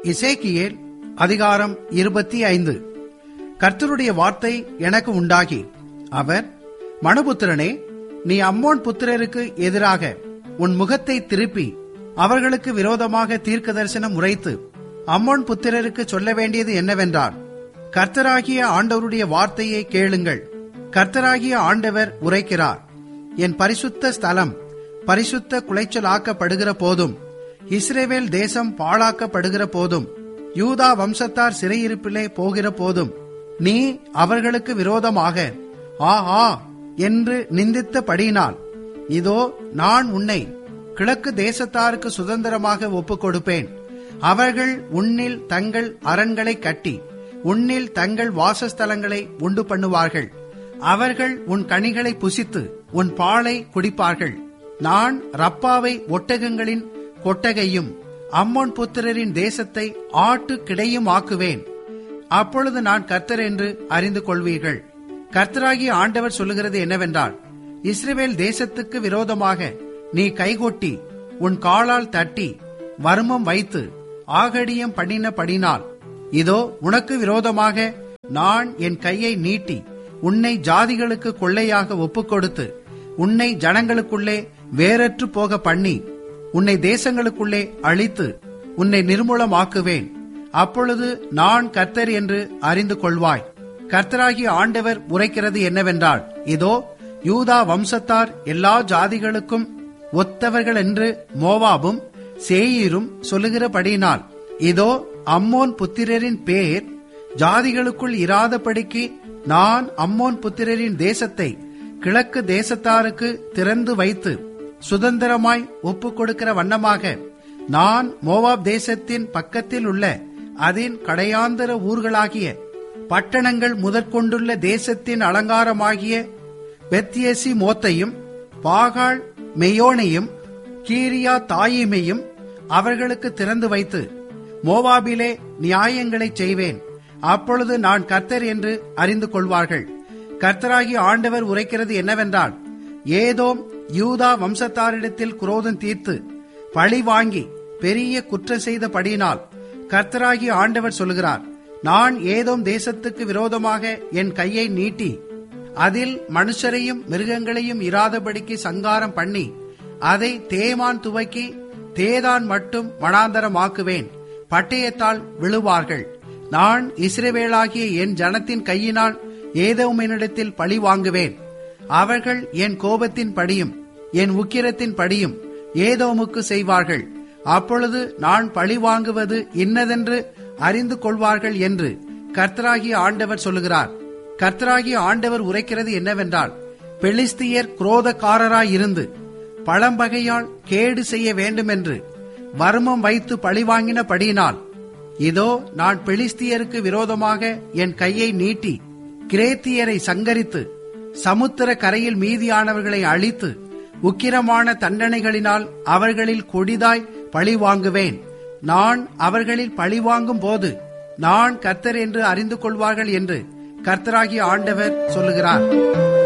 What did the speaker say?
இசேக்கியேல் அதிகாரம் இருபத்தி ஐந்து கர்த்தருடைய வார்த்தை எனக்கு உண்டாகி அவர் மனுபுத்திரனே நீ அம்மோன் புத்திரருக்கு எதிராக உன் முகத்தை திருப்பி அவர்களுக்கு விரோதமாக தீர்க்க தரிசனம் உரைத்து அம்மோன் புத்திரருக்கு சொல்ல வேண்டியது என்னவென்றால் கர்த்தராகிய ஆண்டவருடைய வார்த்தையை கேளுங்கள் கர்த்தராகிய ஆண்டவர் உரைக்கிறார் என் பரிசுத்த ஸ்தலம் பரிசுத்த குலைச்சலாக்கப்படுகிற போதும் இஸ்ரேவேல் தேசம் பாழாக்கப்படுகிற போதும் யூதா வம்சத்தார் சிறையிருப்பிலே போகிற போதும் நீ அவர்களுக்கு விரோதமாக ஆ ஆ என்று நிந்தித்தபடியினால் இதோ நான் உன்னை கிழக்கு தேசத்தாருக்கு சுதந்திரமாக ஒப்புக் கொடுப்பேன் அவர்கள் உன்னில் தங்கள் அரண்களை கட்டி உன்னில் தங்கள் வாசஸ்தலங்களை உண்டு பண்ணுவார்கள் அவர்கள் உன் கனிகளை புசித்து உன் பாலை குடிப்பார்கள் நான் ரப்பாவை ஒட்டகங்களின் கொட்டகையும் அம்மோன் புத்திரரின் தேசத்தை ஆட்டு கிடையும் ஆக்குவேன் அப்பொழுது நான் கர்த்தர் என்று அறிந்து கொள்வீர்கள் கர்த்தராகிய ஆண்டவர் சொல்லுகிறது என்னவென்றால் இஸ்ரேல் தேசத்துக்கு விரோதமாக நீ கைகொட்டி உன் காலால் தட்டி வர்மம் வைத்து ஆகடியம் பண்ணினபடினால் இதோ உனக்கு விரோதமாக நான் என் கையை நீட்டி உன்னை ஜாதிகளுக்கு கொள்ளையாக ஒப்புக்கொடுத்து உன்னை ஜனங்களுக்குள்ளே வேறற்று போக பண்ணி உன்னை தேசங்களுக்குள்ளே அழித்து உன்னை நிர்மூலமாக்குவேன் அப்பொழுது நான் கர்த்தர் என்று அறிந்து கொள்வாய் கர்த்தராகிய ஆண்டவர் உரைக்கிறது என்னவென்றால் இதோ யூதா வம்சத்தார் எல்லா ஜாதிகளுக்கும் ஒத்தவர்கள் என்று மோவாபும் சேயீரும் சொல்லுகிறபடியினால் இதோ அம்மோன் புத்திரரின் பேர் ஜாதிகளுக்குள் இராதபடிக்கு நான் அம்மோன் புத்திரரின் தேசத்தை கிழக்கு தேசத்தாருக்கு திறந்து வைத்து சுதந்திரமாய் ஒப்புக் கொடுக்கிற வண்ணமாக நான் மோவாப் தேசத்தின் பக்கத்தில் உள்ள அதன் கடையாந்தர ஊர்களாகிய பட்டணங்கள் முதற்கொண்டுள்ள தேசத்தின் அலங்காரமாகிய பெத்தியசி மோத்தையும் பாகால் மெயோனையும் கீரியா தாயிமையும் அவர்களுக்கு திறந்து வைத்து மோவாபிலே நியாயங்களை செய்வேன் அப்பொழுது நான் கர்த்தர் என்று அறிந்து கொள்வார்கள் கர்த்தராகிய ஆண்டவர் உரைக்கிறது என்னவென்றால் ஏதோம் யூதா வம்சத்தாரிடத்தில் குரோதம் தீர்த்து பழி வாங்கி பெரிய குற்றம் செய்தபடியினால் கர்த்தராகிய ஆண்டவர் சொல்கிறார் நான் ஏதோம் தேசத்துக்கு விரோதமாக என் கையை நீட்டி அதில் மனுஷரையும் மிருகங்களையும் இராதபடிக்கு சங்காரம் பண்ணி அதை தேமான் துவக்கி தேதான் மட்டும் வனாந்தரமாக்குவேன் பட்டயத்தால் விழுவார்கள் நான் இஸ்ரவேலாகிய என் ஜனத்தின் கையினால் ஏதோமினிடத்தில் பழி வாங்குவேன் அவர்கள் என் கோபத்தின் படியும் என் உக்கிரத்தின் படியும் ஏதோமுக்கு செய்வார்கள் அப்பொழுது நான் பழி வாங்குவது இன்னதென்று அறிந்து கொள்வார்கள் என்று கர்த்தராகிய ஆண்டவர் சொல்லுகிறார் கர்த்தராகிய ஆண்டவர் உரைக்கிறது என்னவென்றால் பெலிஸ்தியர் குரோதக்காரராயிருந்து பழம்பகையால் கேடு செய்ய வேண்டுமென்று வர்மம் வைத்து பழிவாங்கினபடியினால் இதோ நான் பெலிஸ்தியருக்கு விரோதமாக என் கையை நீட்டி கிரேத்தியரை சங்கரித்து சமுத்திர கரையில் மீதியானவர்களை அழித்து உக்கிரமான தண்டனைகளினால் அவர்களில் கொடிதாய் பழி வாங்குவேன் நான் அவர்களில் பழி வாங்கும் போது நான் கர்த்தர் என்று அறிந்து கொள்வார்கள் என்று கர்த்தராகிய ஆண்டவர் சொல்லுகிறார்